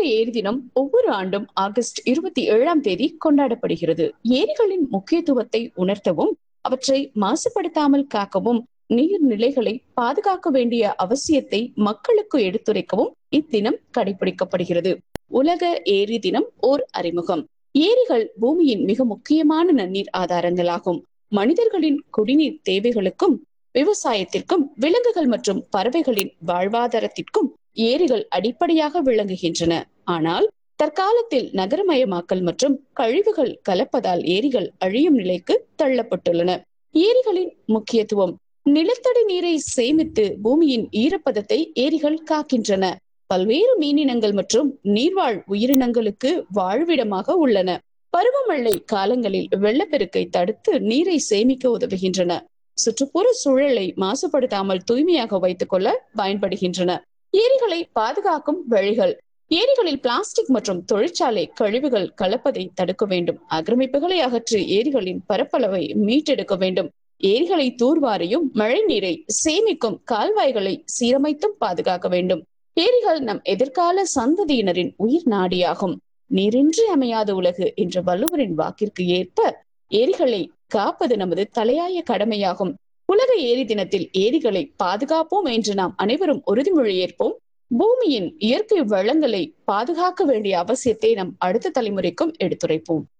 ஏரி தினம் ஒவ்வொரு ஆண்டும் ஆகஸ்ட் இருபத்தி ஏழாம் தேதி கொண்டாடப்படுகிறது ஏரிகளின் முக்கியத்துவத்தை உணர்த்தவும் அவற்றை மாசுபடுத்தாமல் காக்கவும் நீர்நிலைகளை பாதுகாக்க வேண்டிய அவசியத்தை மக்களுக்கு எடுத்துரைக்கவும் இத்தினம் கடைபிடிக்கப்படுகிறது உலக ஏரி தினம் ஓர் அறிமுகம் ஏரிகள் பூமியின் மிக முக்கியமான நன்னீர் ஆதாரங்களாகும் மனிதர்களின் குடிநீர் தேவைகளுக்கும் விவசாயத்திற்கும் விலங்குகள் மற்றும் பறவைகளின் வாழ்வாதாரத்திற்கும் ஏரிகள் அடிப்படையாக விளங்குகின்றன ஆனால் தற்காலத்தில் நகரமயமாக்கல் மற்றும் கழிவுகள் கலப்பதால் ஏரிகள் அழியும் நிலைக்கு தள்ளப்பட்டுள்ளன ஏரிகளின் முக்கியத்துவம் நிலத்தடி நீரை சேமித்து பூமியின் ஈரப்பதத்தை ஏரிகள் காக்கின்றன பல்வேறு மீனினங்கள் மற்றும் நீர்வாழ் உயிரினங்களுக்கு வாழ்விடமாக உள்ளன பருவமழை காலங்களில் வெள்ளப்பெருக்கை தடுத்து நீரை சேமிக்க உதவுகின்றன சுற்றுப்புற சூழலை மாசுபடுத்தாமல் தூய்மையாக வைத்துக் கொள்ள பயன்படுகின்றன ஏரிகளை பாதுகாக்கும் வழிகள் ஏரிகளில் பிளாஸ்டிக் மற்றும் தொழிற்சாலை கழிவுகள் கலப்பதை தடுக்க வேண்டும் ஆக்கிரமிப்புகளை அகற்றி ஏரிகளின் பரப்பளவை மீட்டெடுக்க வேண்டும் ஏரிகளை தூர்வாரியும் மழை நீரை சேமிக்கும் கால்வாய்களை சீரமைத்தும் பாதுகாக்க வேண்டும் ஏரிகள் நம் எதிர்கால சந்ததியினரின் உயிர் நாடியாகும் நீரின்றி அமையாத உலகு என்ற வள்ளுவரின் வாக்கிற்கு ஏற்ப ஏரிகளை காப்பது நமது தலையாய கடமையாகும் உலக ஏரி தினத்தில் ஏரிகளை பாதுகாப்போம் என்று நாம் அனைவரும் உறுதிமொழி ஏற்போம் பூமியின் இயற்கை வளங்களை பாதுகாக்க வேண்டிய அவசியத்தை நம் அடுத்த தலைமுறைக்கும் எடுத்துரைப்போம்